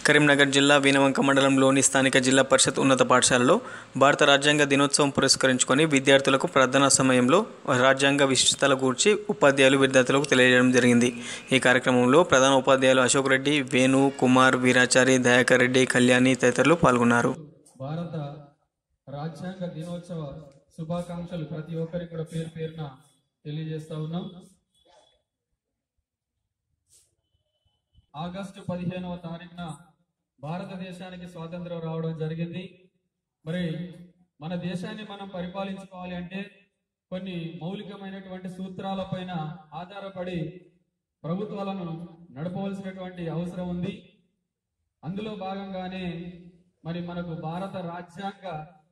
కరీంనగర్ జిల్లా వీనవంక మండలంలోని స్థానిక జిల్లా పరిషత్ ఉన్నత పాఠశాలలో భారత రాజ్యాంగ దినోత్సవం పురస్కరించుకొని విద్యార్థులకు ప్రార్థనా సమయంలో రాజ్యాంగ విశిష్టతల గురించి ఉపాధ్యాయులు విద్యార్థులకు తెలియజేయడం జరిగింది ఈ కార్యక్రమంలో ప్రధాన ఉపాధ్యాయులు అశోక్ రెడ్డి వేణు కుమార్ వీరాచారి దయాకర్ రెడ్డి కళ్యాణి తదితరులు పాల్గొన్నారు భారత రాజ్యాంగ దినోత్సవ శుభాకాంక్షలు ప్రతి ఒక్కరికి కూడా పేరు పేరున తెలియజేస్తా ఉన్నాం ఆగస్టు పదిహేనవ తారీఖున భారతదేశానికి స్వాతంత్రం రావడం జరిగింది మరి మన దేశాన్ని మనం పరిపాలించుకోవాలి అంటే కొన్ని మౌలికమైనటువంటి సూత్రాలపైన ఆధారపడి ప్రభుత్వాలను నడపవలసినటువంటి అవసరం ఉంది అందులో భాగంగానే మరి మనకు భారత రాజ్యాంగ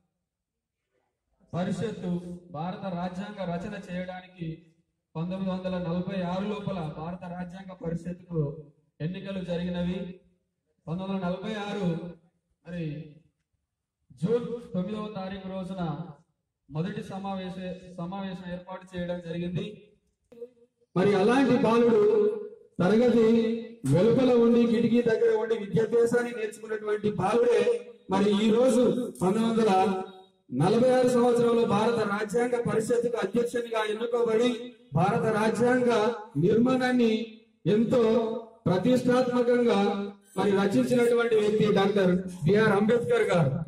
పరిషత్తు భారత రాజ్యాంగ రచన చేయడానికి పంతొమ్మిది వందల నలభై ఆరు లోపల భారత రాజ్యాంగ పరిషత్తుకు ఎన్నికలు జరిగినవి పంతొమ్మిది వందల నలభై ఆరు మరి జూన్ తొమ్మిదవ తారీఖు రోజున మొదటి సమావేశ సమావేశం ఏర్పాటు చేయడం జరిగింది మరి అలాంటి బాలుడు తరగతి వెలుపల ఉండి కిటికీ దగ్గర ఉండి విద్యాభ్యాసాన్ని నేర్చుకున్నటువంటి బాలుడే మరి ఈ రోజు పంతొమ్మిది వందల నలభై ఆరు సంవత్సరంలో భారత రాజ్యాంగ పరిషత్తుకు అధ్యక్షునిగా ఎన్నుకోబడి భారత రాజ్యాంగ నిర్మాణాన్ని ఎంతో ప్రతిష్టాత్మకంగా మరి రచించినటువంటి వ్యక్తి డాక్టర్ బిఆర్ అంబేద్కర్ గారు